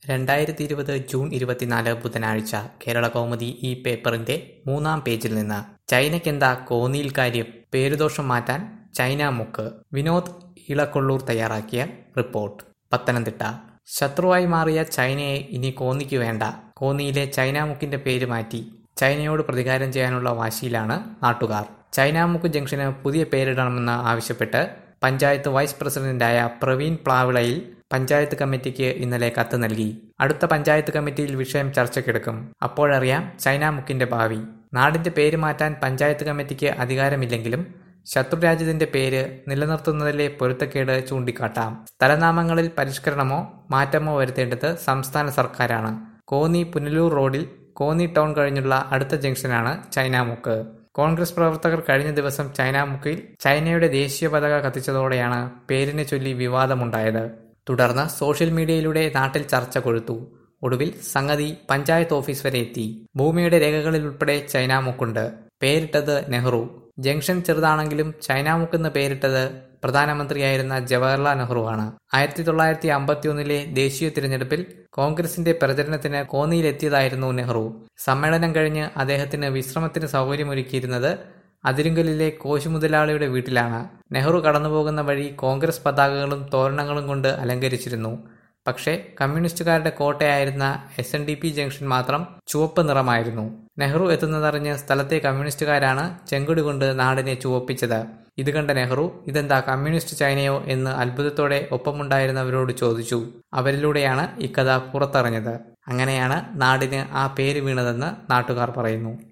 രണ്ടായിരത്തി ഇരുപത് ജൂൺ ഇരുപത്തിനാല് ബുധനാഴ്ച കേരള കൗമുദി ഈ പേപ്പറിന്റെ മൂന്നാം പേജിൽ നിന്ന് ചൈനയ്ക്കെന്താ കോന്നിയിൽ കാര്യം പേരുദോഷം മാറ്റാൻ ചൈന മുക്ക് വിനോദ് ഇളക്കൊള്ളൂർ തയ്യാറാക്കിയ റിപ്പോർട്ട് പത്തനംതിട്ട ശത്രുവായി മാറിയ ചൈനയെ ഇനി കോന്നിക്ക് വേണ്ട കോന്നിയിലെ ചൈന മുക്കിന്റെ പേര് മാറ്റി ചൈനയോട് പ്രതികാരം ചെയ്യാനുള്ള വാശിയിലാണ് നാട്ടുകാർ ചൈനാമുക്ക് ജംഗ്ഷന് പുതിയ പേരിടണമെന്ന് ആവശ്യപ്പെട്ട് പഞ്ചായത്ത് വൈസ് പ്രസിഡന്റായ പ്രവീൺ പ്ലാവിളയിൽ പഞ്ചായത്ത് കമ്മിറ്റിക്ക് ഇന്നലെ കത്ത് നൽകി അടുത്ത പഞ്ചായത്ത് കമ്മിറ്റിയിൽ വിഷയം ചർച്ചയ്ക്കെടുക്കും അപ്പോഴറിയാം ചൈനാമുക്കിന്റെ ഭാവി നാടിന്റെ പേര് മാറ്റാൻ പഞ്ചായത്ത് കമ്മിറ്റിക്ക് അധികാരമില്ലെങ്കിലും ശത്രുരാജ്യത്തിന്റെ പേര് നിലനിർത്തുന്നതിലെ പൊരുത്തക്കേട് ചൂണ്ടിക്കാട്ടാം സ്ഥലനാമങ്ങളിൽ പരിഷ്കരണമോ മാറ്റമോ വരുത്തേണ്ടത് സംസ്ഥാന സർക്കാരാണ് കോന്നി പുനലൂർ റോഡിൽ കോന്നി ടൗൺ കഴിഞ്ഞുള്ള അടുത്ത ജംഗ്ഷനാണ് ചൈനാമുക്ക് കോൺഗ്രസ് പ്രവർത്തകർ കഴിഞ്ഞ ദിവസം ചൈനാമുക്കിൽ ചൈനയുടെ ദേശീയ പതാക കത്തിച്ചതോടെയാണ് പേരിനെ ചൊല്ലി വിവാദമുണ്ടായത് തുടർന്ന് സോഷ്യൽ മീഡിയയിലൂടെ നാട്ടിൽ ചർച്ച കൊഴുത്തു ഒടുവിൽ സംഗതി പഞ്ചായത്ത് ഓഫീസ് വരെ എത്തി ഭൂമിയുടെ രേഖകളിൽ ഉൾപ്പെടെ ചൈനാമുക്കുണ്ട് പേരിട്ടത് നെഹ്റു ജംഗ്ഷൻ ചെറുതാണെങ്കിലും ചൈനാമുക്കെന്ന് പേരിട്ടത് പ്രധാനമന്ത്രിയായിരുന്ന ജവഹർലാൽ നെഹ്റുവാണ് ആയിരത്തി തൊള്ളായിരത്തി അമ്പത്തിയൊന്നിലെ ദേശീയ തിരഞ്ഞെടുപ്പിൽ കോൺഗ്രസിന്റെ പ്രചരണത്തിന് കോന്നിയിലെത്തിയതായിരുന്നു നെഹ്റു സമ്മേളനം കഴിഞ്ഞ് അദ്ദേഹത്തിന് വിശ്രമത്തിന് സൗകര്യമൊരുക്കിയിരുന്നത് അതിരുങ്കലിലെ കോശി മുതലാളിയുടെ വീട്ടിലാണ് നെഹ്റു കടന്നുപോകുന്ന വഴി കോൺഗ്രസ് പതാകകളും തോരണങ്ങളും കൊണ്ട് അലങ്കരിച്ചിരുന്നു പക്ഷേ കമ്മ്യൂണിസ്റ്റുകാരുടെ കോട്ടയായിരുന്ന S N D P junction മാത്രം ചുവപ്പ് നിറമായിരുന്നു നെഹ്റു എത്തുന്നതറിഞ്ഞ് സ്ഥലത്തെ കമ്മ്യൂണിസ്റ്റുകാരാണ് ചെങ്കുടി കൊണ്ട് നാടിനെ ചുവപ്പിച്ചത് ഇത് കണ്ട നെഹ്റു ഇതെന്താ കമ്മ്യൂണിസ്റ്റ് ചൈനയോ എന്ന് അത്ഭുതത്തോടെ ഒപ്പമുണ്ടായിരുന്നവരോട് ചോദിച്ചു അവരിലൂടെയാണ് ഇക്കഥ പുറത്തറിഞ്ഞത് അങ്ങനെയാണ് നാടിന് ആ പേര് വീണതെന്ന് നാട്ടുകാർ പറയുന്നു